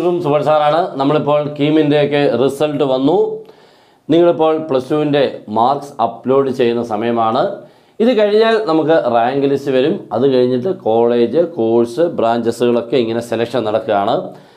എല്ലാവർക്കും സുബർ സാറാണ് നമ്മളിപ്പോൾ കീമിൻ്റെയൊക്കെ റിസൾട്ട് വന്നു നിങ്ങളിപ്പോൾ പ്ലസ് ടുവിൻ്റെ മാർക്സ് അപ്ലോഡ് ചെയ്യുന്ന സമയമാണ് ഇത് കഴിഞ്ഞാൽ നമുക്ക് റാങ്ക് ലിസ്റ്റ് വരും അത് കഴിഞ്ഞിട്ട് കോളേജ് കോഴ്സ് ബ്രാഞ്ചസുകളൊക്കെ ഇങ്ങനെ സെലക്ഷൻ നടക്കുകയാണ്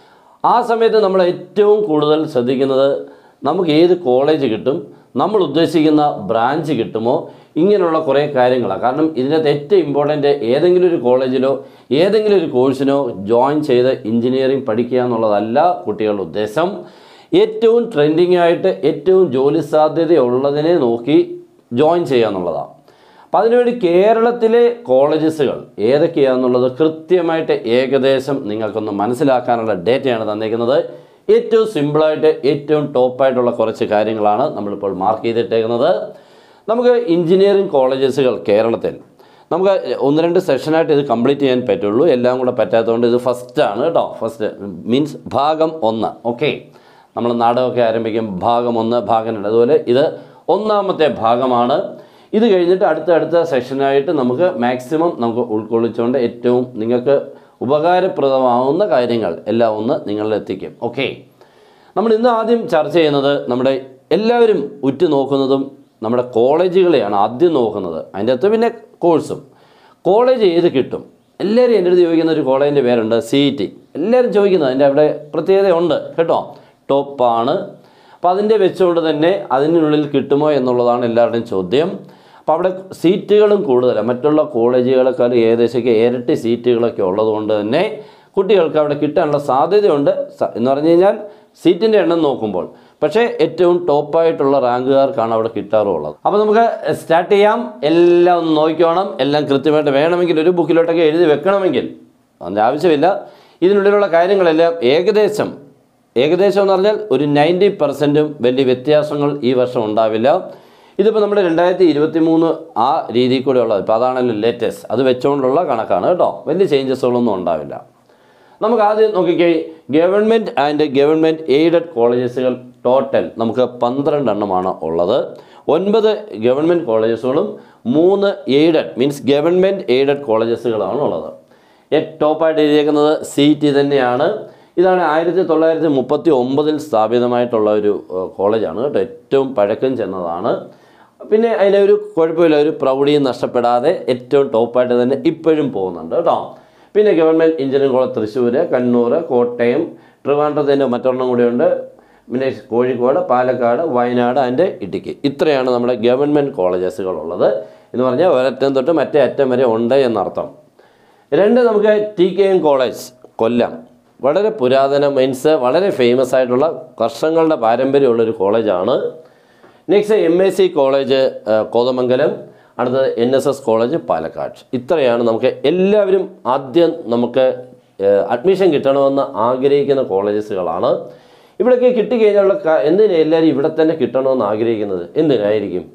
ആ സമയത്ത് നമ്മൾ ഏറ്റവും കൂടുതൽ ശ്രദ്ധിക്കുന്നത് നമുക്ക് ഏത് കോളേജ് കിട്ടും നമ്മൾ ഉദ്ദേശിക്കുന്ന ബ്രാഞ്ച് കിട്ടുമോ ഇങ്ങനെയുള്ള കുറേ കാര്യങ്ങളാണ് കാരണം ഇതിനകത്ത് ഏറ്റവും ഇമ്പോർട്ടൻ്റ് ഏതെങ്കിലും ഒരു കോളേജിലോ ഏതെങ്കിലും ഒരു കോഴ്സിനോ ജോയിൻ ചെയ്ത് എഞ്ചിനീയറിംഗ് പഠിക്കുക എന്നുള്ളതല്ല കുട്ടികളുടെ ഉദ്ദേശം ഏറ്റവും ട്രെൻഡിങ് ആയിട്ട് ഏറ്റവും ജോലി സാധ്യതയുള്ളതിനെ നോക്കി ജോയിൻ ചെയ്യുക എന്നുള്ളതാണ് അപ്പം അതിനുവേണ്ടി കേരളത്തിലെ കോളേജസുകൾ ഏതൊക്കെയാണെന്നുള്ളത് കൃത്യമായിട്ട് ഏകദേശം നിങ്ങൾക്കൊന്ന് മനസ്സിലാക്കാനുള്ള ഡേറ്റയാണ് തന്നിരിക്കുന്നത് ഏറ്റവും സിമ്പിളായിട്ട് ഏറ്റവും ടോപ്പായിട്ടുള്ള കുറച്ച് കാര്യങ്ങളാണ് നമ്മളിപ്പോൾ മാർക്ക് ചെയ്തിട്ടേക്കുന്നത് നമുക്ക് എഞ്ചിനീയറിംഗ് കോളേജസുകൾ കേരളത്തിൽ നമുക്ക് ഒന്ന് രണ്ട് സെഷനായിട്ട് ഇത് കംപ്ലീറ്റ് ചെയ്യാൻ പറ്റുള്ളൂ എല്ലാം കൂടെ പറ്റാത്തതുകൊണ്ട് ഇത് ഫസ്റ്റാണ് കേട്ടോ ഫസ്റ്റ് മീൻസ് ഭാഗം ഒന്ന് ഓക്കെ നമ്മൾ നാടകമൊക്കെ ആരംഭിക്കും ഭാഗം ഒന്ന് ഭാഗം രണ്ട് അതുപോലെ ഇത് ഒന്നാമത്തെ ഭാഗമാണ് ഇത് കഴിഞ്ഞിട്ട് അടുത്ത അടുത്ത സെഷനായിട്ട് നമുക്ക് മാക്സിമം നമുക്ക് ഉൾക്കൊള്ളിച്ചുകൊണ്ട് ഏറ്റവും നിങ്ങൾക്ക് ഉപകാരപ്രദമാവുന്ന കാര്യങ്ങൾ എല്ലാം ഒന്ന് നിങ്ങളിൽ എത്തിക്കും ഓക്കെ നമ്മൾ ഇന്ന് ആദ്യം ചർച്ച ചെയ്യുന്നത് നമ്മുടെ എല്ലാവരും ഉറ്റുനോക്കുന്നതും നമ്മുടെ കോളേജുകളെയാണ് ആദ്യം നോക്കുന്നത് അതിൻ്റെ അകത്ത് പിന്നെ കോഴ്സും കോളേജ് ഏത് കിട്ടും എല്ലാവരും എൻ്റെ അടുത്ത് ചോദിക്കുന്ന ഒരു കോളേജിൻ്റെ പേരുണ്ട് സി ടി എല്ലാവരും ചോദിക്കുന്നത് അതിൻ്റെ അവിടെ പ്രത്യേകതയുണ്ട് കേട്ടോ ടോപ്പാണ് അപ്പോൾ അതിൻ്റെ വെച്ചുകൊണ്ട് തന്നെ അതിനുള്ളിൽ കിട്ടുമോ എന്നുള്ളതാണ് എല്ലാവരുടെയും ചോദ്യം അപ്പോൾ അവിടെ സീറ്റുകളും കൂടുതലാണ് മറ്റുള്ള കോളേജുകളെക്കാളും ഏകദേശമൊക്കെ ഇരട്ടി സീറ്റുകളൊക്കെ ഉള്ളതുകൊണ്ട് തന്നെ കുട്ടികൾക്ക് അവിടെ കിട്ടാനുള്ള സാധ്യതയുണ്ട് സ- എന്ന് പറഞ്ഞു കഴിഞ്ഞാൽ സീറ്റിൻ്റെ എണ്ണം നോക്കുമ്പോൾ പക്ഷേ ഏറ്റവും ടോപ്പായിട്ടുള്ള റാങ്കുകാർക്കാണ് അവിടെ കിട്ടാറുള്ളത് അപ്പോൾ നമുക്ക് സ്റ്റാർട്ട് ചെയ്യാം എല്ലാം ഒന്ന് നോക്കിക്കോണം എല്ലാം കൃത്യമായിട്ട് വേണമെങ്കിൽ ഒരു ബുക്കിലോട്ടൊക്കെ എഴുതി വെക്കണമെങ്കിൽ അതിൻ്റെ ആവശ്യമില്ല ഇതിനുള്ളിലുള്ള കാര്യങ്ങളെല്ലാം ഏകദേശം ഏകദേശം എന്ന് പറഞ്ഞാൽ ഒരു നയൻറ്റി പെർസെൻറ്റും വലിയ വ്യത്യാസങ്ങൾ ഈ വർഷം ഉണ്ടാവില്ല ഇതിപ്പോൾ നമ്മുടെ രണ്ടായിരത്തി ഇരുപത്തി മൂന്ന് ആ രീതിയിൽ കൂടെ ഉള്ളത് ഇപ്പോൾ അതാണല്ലോ ലേറ്റസ്റ്റ് അത് വെച്ചുകൊണ്ടുള്ള കണക്കാണ് കേട്ടോ വലിയ ചേഞ്ചസുകളൊന്നും ഉണ്ടാവില്ല നമുക്ക് ആദ്യം നോക്കിക്കേ ഗവൺമെൻറ് ആൻഡ് ഗവൺമെൻറ് എയ്ഡഡ് കോളേജസുകൾ ടോട്ടൽ നമുക്ക് പന്ത്രണ്ട് എണ്ണമാണ് ഉള്ളത് ഒൻപത് ഗവൺമെൻറ് കോളേജസുകളും മൂന്ന് എയ്ഡഡ് മീൻസ് ഗവൺമെൻറ് എയ്ഡഡ് കോളേജസുകളാണ് ഉള്ളത് ഏറ്റവും ടോപ്പായിട്ട് എഴുതിയേക്കുന്നത് സി ടി തന്നെയാണ് ഇതാണ് ആയിരത്തി തൊള്ളായിരത്തി മുപ്പത്തി ഒമ്പതിൽ സ്ഥാപിതമായിട്ടുള്ള ഒരു ഏഹ്, കോളേജാണ് കേട്ടോ ഏറ്റവും പഴക്കം ചെന്നതാണ് പിന്നെ അതിൻ്റെ ഒരു കുഴപ്പമില്ല ഒരു പ്രൗഢിയും നഷ്ടപ്പെടാതെ ഏറ്റവും ടോപ്പായിട്ട് തന്നെ ഇപ്പോഴും പോകുന്നുണ്ട് കേട്ടോ പിന്നെ government engineering college Thrissur Kannur Kottayam ട്രിവാൻഡ്രത്തിൻ്റെ മറ്റൊരെണ്ണം കൂടിയുണ്ട് പിന്നെ കോഴിക്കോട് പാലക്കാട് വയനാട് ആൻഡ് ഇടുക്കി ഇത്രയാണ് നമ്മുടെ ഗവൺമെൻറ് കോളേജസുകളുള്ളത് എന്ന് പറഞ്ഞാൽ ഒരറ്റം തൊട്ട് മറ്റേ അറ്റം വരെ ഉണ്ട് എന്നർത്ഥം രണ്ട് നമുക്ക് T K M college Kollam വളരെ പുരാതന മീൻസ് വളരെ ഫേമസ് ആയിട്ടുള്ള വർഷങ്ങളുടെ പാരമ്പര്യമുള്ളൊരു കോളേജാണ് next M A C college ആ, കോതമംഗലം അടുത്തത് N S S college Palakkad ഇത്രയാണ് നമുക്ക് എല്ലാവരും ആദ്യം നമുക്ക് അഡ്മിഷൻ കിട്ടണമെന്ന് ആഗ്രഹിക്കുന്ന കോളേജസുകളാണ് ഇവിടെയൊക്കെ കിട്ടിക്കഴിഞ്ഞാലുള്ള ക- എന്തിനാ എല്ലാവരും ഇവിടെ തന്നെ കിട്ടണമെന്ന് ആഗ്രഹിക്കുന്നത് എന്തിനായിരിക്കും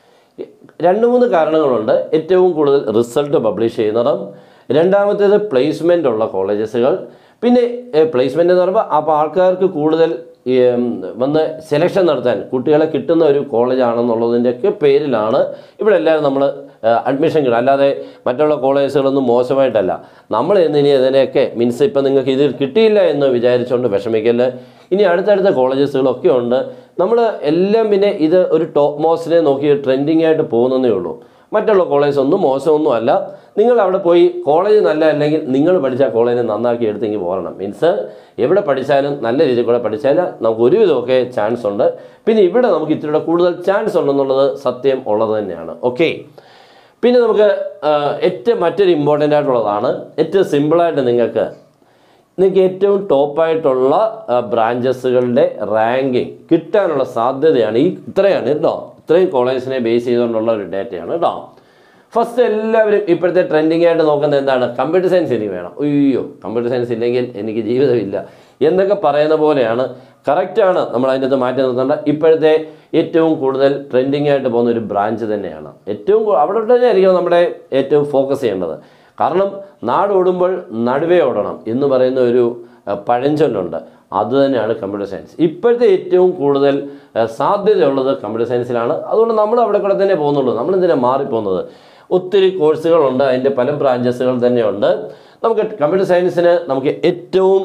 രണ്ട് മൂന്ന് കാരണങ്ങളുണ്ട് ഏറ്റവും കൂടുതൽ റിസൾട്ട് പബ്ലിഷ് ചെയ്യുന്നതും രണ്ടാമത്തേത് പ്ലേസ്മെൻ്റ് ഉള്ള കോളേജസുകൾ പിന്നെ പ്ലേസ്മെൻ്റ് എന്ന് പറയുമ്പോൾ അപ്പോൾ ആൾക്കാർക്ക് കൂടുതൽ ഈ, ഉം, വന്ന് സെലക്ഷൻ നടത്താൻ കുട്ടികളെ കിട്ടുന്ന ഒരു കോളേജാണെന്നുള്ളതിൻ്റെയൊക്കെ പേരിലാണ് ഇവിടെ എല്ലാവരും നമ്മൾ അഡ്മിഷൻ കിട്ടുക അല്ലാതെ മറ്റുള്ള കോളേജുകളൊന്നും മോശമായിട്ടല്ല നമ്മൾ ഇന്ന് ഇനി ഇതിനെയൊക്കെ മീൻസ് ഇപ്പം നിങ്ങൾക്ക് ഇതിൽ കിട്ടിയില്ല എന്ന് വിചാരിച്ചുകൊണ്ട് വിഷമിക്കല് ഇനി അടുത്തടുത്ത കോളേജസുകളൊക്കെ ഉണ്ട് നമ്മൾ എല്ലാം പിന്നെ ഇത് ഒരു ടോപ്പ് മോസ്റ്റിനെ നോക്കി ട്രെൻഡിങ് ആയിട്ട് പോകുന്നതേ ഉള്ളൂ മറ്റുള്ള കോളേജ് ഒന്നും മോശമൊന്നും അല്ല നിങ്ങൾ അവിടെ പോയി കോളേജ് നല്ല അല്ലെങ്കിൽ നിങ്ങൾ പഠിച്ച കോളേജിനെ നന്നാക്കി എടുത്തെങ്കിൽ പോരണം മീൻസ് എവിടെ പഠിച്ചാലും നല്ല രീതിയിൽ കൂടെ പഠിച്ചാൽ നമുക്ക് ഒരുവിധമൊക്കെ ചാൻസ് ഉണ്ട് പിന്നെ ഇവിടെ നമുക്ക് ഇത്തിരിയുടെ കൂടുതൽ ചാൻസ് ഉണ്ടെന്നുള്ളത് സത്യം ഉള്ളത് തന്നെയാണ് ഓക്കെ പിന്നെ നമുക്ക് ആ, ഏറ്റവും മറ്റൊരു ഇമ്പോർട്ടൻ്റ് ആയിട്ടുള്ളതാണ് ഏറ്റവും സിമ്പിളായിട്ട് നിങ്ങൾക്ക് നിങ്ങൾക്ക് ഏറ്റവും ടോപ്പായിട്ടുള്ള ബ്രാഞ്ചസുകളുടെ റാങ്കിങ് കിട്ടാനുള്ള സാധ്യതയാണ് ഈ ഇത്രയാണ് കേട്ടോ ഇത്രയും കോളേജിനെ ബേസ് ചെയ്തുകൊണ്ടുള്ള ഒരു ഡേറ്റയാണ് കേട്ടോ ഫസ്റ്റ് എല്ലാവരും ഇപ്പോഴത്തെ ട്രെൻഡിങ് ആയിട്ട് നോക്കുന്നത് എന്താണ് കമ്പ്യൂട്ടർ സയൻസ് എനിക്ക് വേണം അയ്യോ കമ്പ്യൂട്ടർ സയൻസ് ഇല്ലെങ്കിൽ എനിക്ക് ജീവിതമില്ല എന്നൊക്കെ പറയുന്ന പോലെയാണ് കറക്റ്റാണ് നമ്മൾ അതിൻ്റെ അകത്ത് മാറ്റി നിർത്തേണ്ട ഇപ്പോഴത്തെ ഏറ്റവും കൂടുതൽ ട്രെൻഡിങ് ആയിട്ട് പോകുന്ന ഒരു ബ്രാഞ്ച് തന്നെയാണ് ഏറ്റവും കൂ- അവിടെ തന്നെ ആയിരിക്കും നമ്മുടെ ഏറ്റവും ഫോക്കസ് ചെയ്യേണ്ടത് കാരണം നാട് ഓടുമ്പോൾ നടുവേ ഓടണം എന്ന് പറയുന്ന ഒരു അഹ്, പഴഞ്ചൊല്ലുണ്ട് അത് തന്നെയാണ് കമ്പ്യൂട്ടർ സയൻസ് ഇപ്പോഴത്തെ ഏറ്റവും കൂടുതൽ അഹ്, സാധ്യതയുള്ളത് കമ്പ്യൂട്ടർ സയൻസിലാണ് അതുകൊണ്ട് നമ്മൾ അവിടെ കൂടെ തന്നെ പോകുന്നുള്ളൂ നമ്മൾ എന്തിനാണ് മാറിപ്പോകുന്നത് ഒത്തിരി കോഴ്സുകളുണ്ട് അതിൻ്റെ പല ബ്രാഞ്ചസുകൾ തന്നെയുണ്ട് നമുക്ക് കമ്പ്യൂട്ടർ സയൻസിന് നമുക്ക് ഏറ്റവും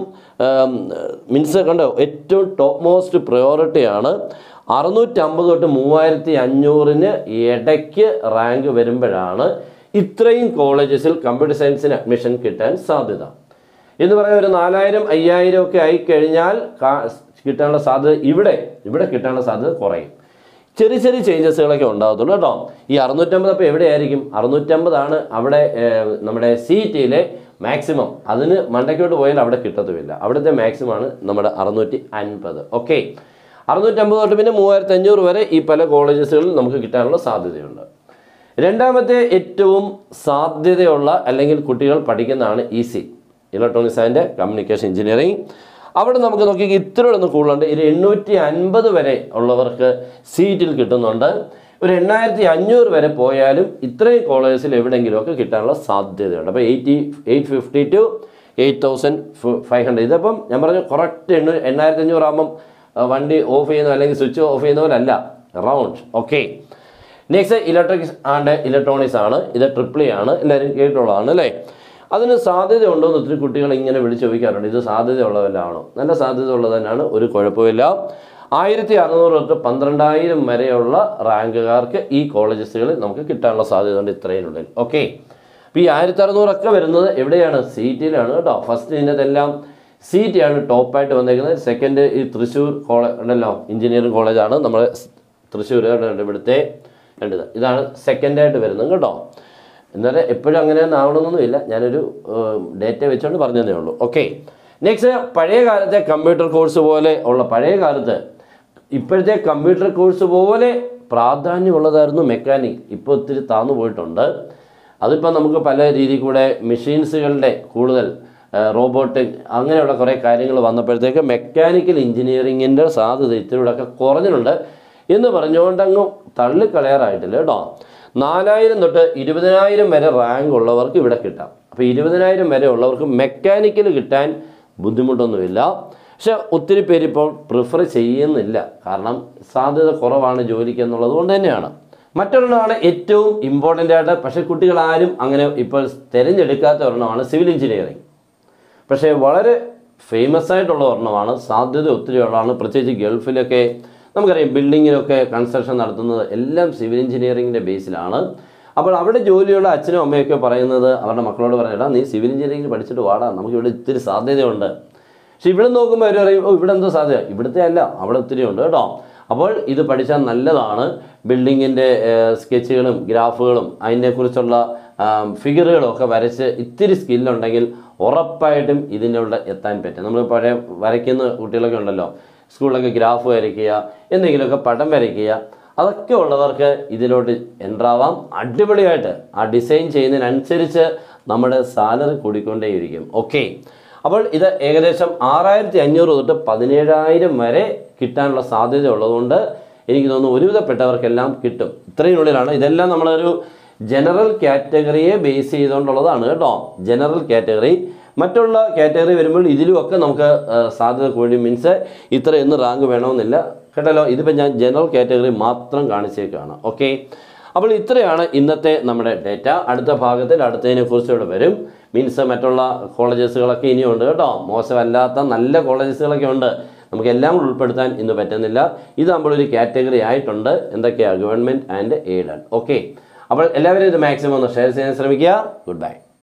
മീൻസ് കണ്ടോ ഏറ്റവും ടോപ്പ് മോസ്റ്റ് പ്രയോറിറ്റിയാണ് അറുന്നൂറ്റമ്പത് തൊട്ട് മൂവായിരത്തി അഞ്ഞൂറിന് ഇടയ്ക്ക് റാങ്ക് വരുമ്പോഴാണ് ഇത്രയും കോളേജസിൽ കമ്പ്യൂട്ടർ സയൻസിന് അഡ്മിഷൻ കിട്ടാൻ സാധ്യത എന്ന് പറയാൻ ഒരു നാലായിരം അയ്യായിരം ഒക്കെ ആയി കഴിഞ്ഞാൽ കാ- കിട്ടാനുള്ള സാധ്യത ഇവിടെ ഇവിടെ കിട്ടാനുള്ള സാധ്യത കുറയും ചെറിയ ചെറിയ ചേഞ്ചസുകളൊക്കെ ഉണ്ടാകത്തുള്ളൂ കേട്ടോ ഈ അറുന്നൂറ്റമ്പത് അപ്പോൾ എവിടെയായിരിക്കും അറുന്നൂറ്റമ്പതാണ് അവിടെ ഏർ, നമ്മുടെ സി ടിയിലെ മാക്സിമം അതിന് മണ്ടയ്ക്കോട്ട് പോയാൽ അവിടെ കിട്ടത്തുമില്ല അവിടുത്തെ മാക്സിമം ആണ് നമ്മുടെ അറുന്നൂറ്റി അൻപത് ഓക്കെ അറുന്നൂറ്റമ്പത് തൊട്ട് പിന്നെ മൂവായിരത്തി അഞ്ഞൂറ് വരെ ഈ പല കോളേജസുകളിൽ നമുക്ക് കിട്ടാനുള്ള സാധ്യതയുണ്ട് രണ്ടാമത്തെ ഏറ്റവും സാധ്യതയുള്ള അല്ലെങ്കിൽ കുട്ടികൾ പഠിക്കുന്നതാണ് E C electronics and communication engineering അവിടെ നമുക്ക് നോക്കി ഇത്രയൊന്നും കൂടുതലുണ്ട് ഒരു എണ്ണൂറ്റി അൻപത് വരെ ഉള്ളവർക്ക് സീറ്റിൽ കിട്ടുന്നുണ്ട് ഒരു എണ്ണായിരത്തി അഞ്ഞൂറ് വരെ പോയാലും ഇത്രയും കോളേജസിൽ എവിടെയെങ്കിലുമൊക്കെ കിട്ടാനുള്ള സാധ്യതയുണ്ട് അപ്പോൾ eighty eight fifty two eight thousand five hundred ഇതിപ്പം ഞാൻ പറഞ്ഞു കറക്റ്റ് എണ്ണൂ എണ്ണായിരത്തി അഞ്ഞൂറ് ആകുമ്പം ആ, വണ്ടി ഓഫ് ചെയ്യുന്ന അല്ലെങ്കിൽ സ്വിച്ച് ഓഫ് ചെയ്യുന്ന പോലെ അല്ല round okay next electrics and electronics ആണ് ഇത് ട്രിപ്പിളി ആണ് എല്ലാവരും കേട്ടുള്ളതാണ് അല്ലേ അതിന് സാധ്യതയുണ്ടോ എന്ന് ഒത്തിരി കുട്ടികൾ ഇങ്ങനെ വിളിച്ച് ചോദിക്കാറുണ്ട് ഇത് സാധ്യതയുള്ളതല്ലാണോ നല്ല സാധ്യത ഉള്ളത് തന്നെയാണ് ഒരു കുഴപ്പമില്ല ആയിരത്തി അറുന്നൂറ് തൊട്ട് പന്ത്രണ്ടായിരം വരെയുള്ള റാങ്കുകാർക്ക് ഈ കോളേജസുകളിൽ നമുക്ക് കിട്ടാനുള്ള സാധ്യതയുണ്ട് ഇത്രയിനുള്ളിൽ ഓക്കെ അപ്പോൾ ഈ ആയിരത്തി അറുന്നൂറൊക്കെ വരുന്നത് എവിടെയാണ് സീറ്റിലാണ് കേട്ടോ ഫസ്റ്റ് ഇതിനകത്തെല്ലാം സീറ്റ് ആണ് ടോപ്പായിട്ട് വന്നേക്കുന്നത് സെക്കൻഡ് ഈ തൃശ്ശൂർ കോളേജ് ഉണ്ടല്ലോ എഞ്ചിനീയറിംഗ് കോളേജാണ് നമ്മുടെ തൃശ്ശൂർ ഉണ്ട് ഇവിടുത്തെ രണ്ടിത് ഇതാണ് സെക്കൻഡായിട്ട് വരുന്നത് കേട്ടോ എന്നാലും എപ്പോഴും അങ്ങനെ ആവണമെന്നൊന്നുമില്ല ഞാനൊരു ഡേറ്റ വെച്ചുകൊണ്ട് പറഞ്ഞതേ ഉള്ളൂ ഓക്കെ നെക്സ്റ്റ് പഴയ കാലത്തെ കമ്പ്യൂട്ടർ കോഴ്സ് പോലെ ഉള്ള പഴയ കാലത്ത് ഇപ്പോഴത്തെ കമ്പ്യൂട്ടർ കോഴ്സ് പോലെ പ്രാധാന്യമുള്ളതായിരുന്നു മെക്കാനിക് ഇപ്പോൾ ഒത്തിരി താന്നു പോയിട്ടുണ്ട് അതിപ്പോൾ നമുക്ക് പല രീതിയിൽ കൂടെ മെഷീൻസുകളുടെ കൂടുതൽ റോബോട്ടിക് അങ്ങനെയുള്ള കുറേ കാര്യങ്ങൾ വന്നപ്പോഴത്തേക്ക് മെക്കാനിക്കൽ എഞ്ചിനീയറിങ്ങിൻ്റെ സാധ്യത ഇത്തിരിയൂടെയൊക്കെ കുറഞ്ഞിട്ടുണ്ട് എന്ന് പറഞ്ഞുകൊണ്ടങ്ങ് തള്ളിക്കളയാറായിട്ടില്ല കേട്ടോ നാലായിരം തൊട്ട് ഇരുപതിനായിരം വരെ റാങ്ക് ഉള്ളവർക്ക് ഇവിടെ കിട്ടാം അപ്പോൾ ഇരുപതിനായിരം വരെ ഉള്ളവർക്ക് മെക്കാനിക്കൽ കിട്ടാൻ ബുദ്ധിമുട്ടൊന്നുമില്ല പക്ഷെ ഒത്തിരി പേര് ഇപ്പോൾ പ്രിഫർ ചെയ്യുന്നില്ല കാരണം സാധ്യത കുറവാണ് ജോലിക്ക് എന്നുള്ളത് കൊണ്ട് തന്നെയാണ് മറ്റൊരെണ്ണമാണ് ഏറ്റവും ഇമ്പോർട്ടൻ്റ് ആയിട്ട് പക്ഷേ കുട്ടികൾ ആരും അങ്ങനെ ഇപ്പോൾ തിരഞ്ഞെടുക്കാത്ത ഒരെണ്ണമാണ് സിവിൽ എഞ്ചിനീയറിംഗ് പക്ഷേ വളരെ ഫേമസ് ആയിട്ടുള്ള ഒരെണ്ണമാണ് സാധ്യത ഒത്തിരി ഉള്ളതാണ് പ്രത്യേകിച്ച് ഗൾഫിലൊക്കെ നമുക്കറിയാം ബിൽഡിങ്ങിലൊക്കെ കൺസ്ട്രക്ഷൻ നടത്തുന്നത് എല്ലാം സിവിൽ എഞ്ചിനീയറിങ്ങിൻ്റെ ബേസിലാണ് അപ്പോൾ അവിടെ ജോലിയുള്ള അച്ഛനും അമ്മയൊക്കെ പറയുന്നത് അവരുടെ മക്കളോട് പറഞ്ഞിടാ നീ സിവിൽ എഞ്ചിനീയറിംഗ് പഠിച്ചിട്ട് വാടാ നമുക്ക് ഇവിടെ ഇത്തിരി സാധ്യതയുണ്ട് പക്ഷെ ഇവിടെ നോക്കുമ്പോൾ അവർ പറയും ഓ ഇവിടെ എന്തോ സാധ്യത ഇവിടുത്തെ അല്ല അവിടെ ഒത്തിരി ഉണ്ട് കേട്ടോ അപ്പോൾ ഇത് പഠിച്ചാൽ നല്ലതാണ് ബിൽഡിങ്ങിൻ്റെ സ്കെച്ചുകളും ഗ്രാഫുകളും അതിനെക്കുറിച്ചുള്ള ഫിഗറുകളും ഒക്കെ വരച്ച് ഇത്തിരി സ്കില്ലുണ്ടെങ്കിൽ ഉറപ്പായിട്ടും ഇതിൻ്റെ ഉള്ള എത്താൻ പറ്റും നമ്മൾ പഴയ വരയ്ക്കുന്ന കുട്ടികളൊക്കെ ഉണ്ടല്ലോ സ്കൂളിലൊക്കെ ഗ്രാഫ് വരയ്ക്കുക എന്തെങ്കിലുമൊക്കെ പടം വരയ്ക്കുക അതൊക്കെ ഉള്ളവർക്ക് ഇതിലോട്ട് എൻ്ററാവാം അടിപൊളിയായിട്ട് ആ ഡിസൈൻ ചെയ്യുന്നതിനനുസരിച്ച് നമ്മുടെ സാലറി കൂടിക്കൊണ്ടേയിരിക്കും ഓക്കെ അപ്പോൾ ഇത് ഏകദേശം ആറായിരത്തി അഞ്ഞൂറ് തൊട്ട് പതിനേഴായിരം വരെ കിട്ടാനുള്ള സാധ്യത ഉള്ളതുകൊണ്ട് എനിക്ക് തോന്നുന്നു ഒരുവിധപ്പെട്ടവർക്കെല്ലാം കിട്ടും ഇത്രയിനുള്ളിലാണ് ഇതെല്ലാം നമ്മളൊരു ജനറൽ കാറ്റഗറിയെ ബേസ് ചെയ്തുകൊണ്ടുള്ളതാണ് കേട്ടോ ജനറൽ കാറ്റഗറി മറ്റുള്ള കാറ്റഗറി വരുമ്പോൾ ഇതിലുമൊക്കെ നമുക്ക് ആ, സാധ്യത കൂടി മീൻസ് ഇത്ര എന്ന് റാങ്ക് വേണമെന്നില്ല കേട്ടല്ലോ ഇതിപ്പോൾ ഞാൻ ജനറൽ കാറ്റഗറി മാത്രം കാണിച്ചേക്കാണ് ഓക്കെ അപ്പോൾ ഇത്രയാണ് ഇന്നത്തെ നമ്മുടെ ഡേറ്റ അടുത്ത ഭാഗത്തിൽ അടുത്തതിനെ കുറിച്ചുകൂടെ വരും മീൻസ് മറ്റുള്ള കോളേജസുകളൊക്കെ ഇനിയുണ്ട് കേട്ടോ മോശമല്ലാത്ത നല്ല കോളേജസുകളൊക്കെ ഉണ്ട് നമുക്ക് എല്ലാം കൂടി ഉൾപ്പെടുത്താൻ ഇന്ന് പറ്റുന്നില്ല ഇത് നമ്മളൊരു കാറ്റഗറി ആയിട്ടുണ്ട് എന്തൊക്കെയാണ് ഗവൺമെൻറ് ആൻഡ് എയ്ഡഡ് ഓക്കെ അപ്പോൾ എല്ലാവരും ഇത് മാക്സിമം ഒന്ന് ഷെയർ ചെയ്യാൻ ശ്രമിക്കുക ഗുഡ് ബൈ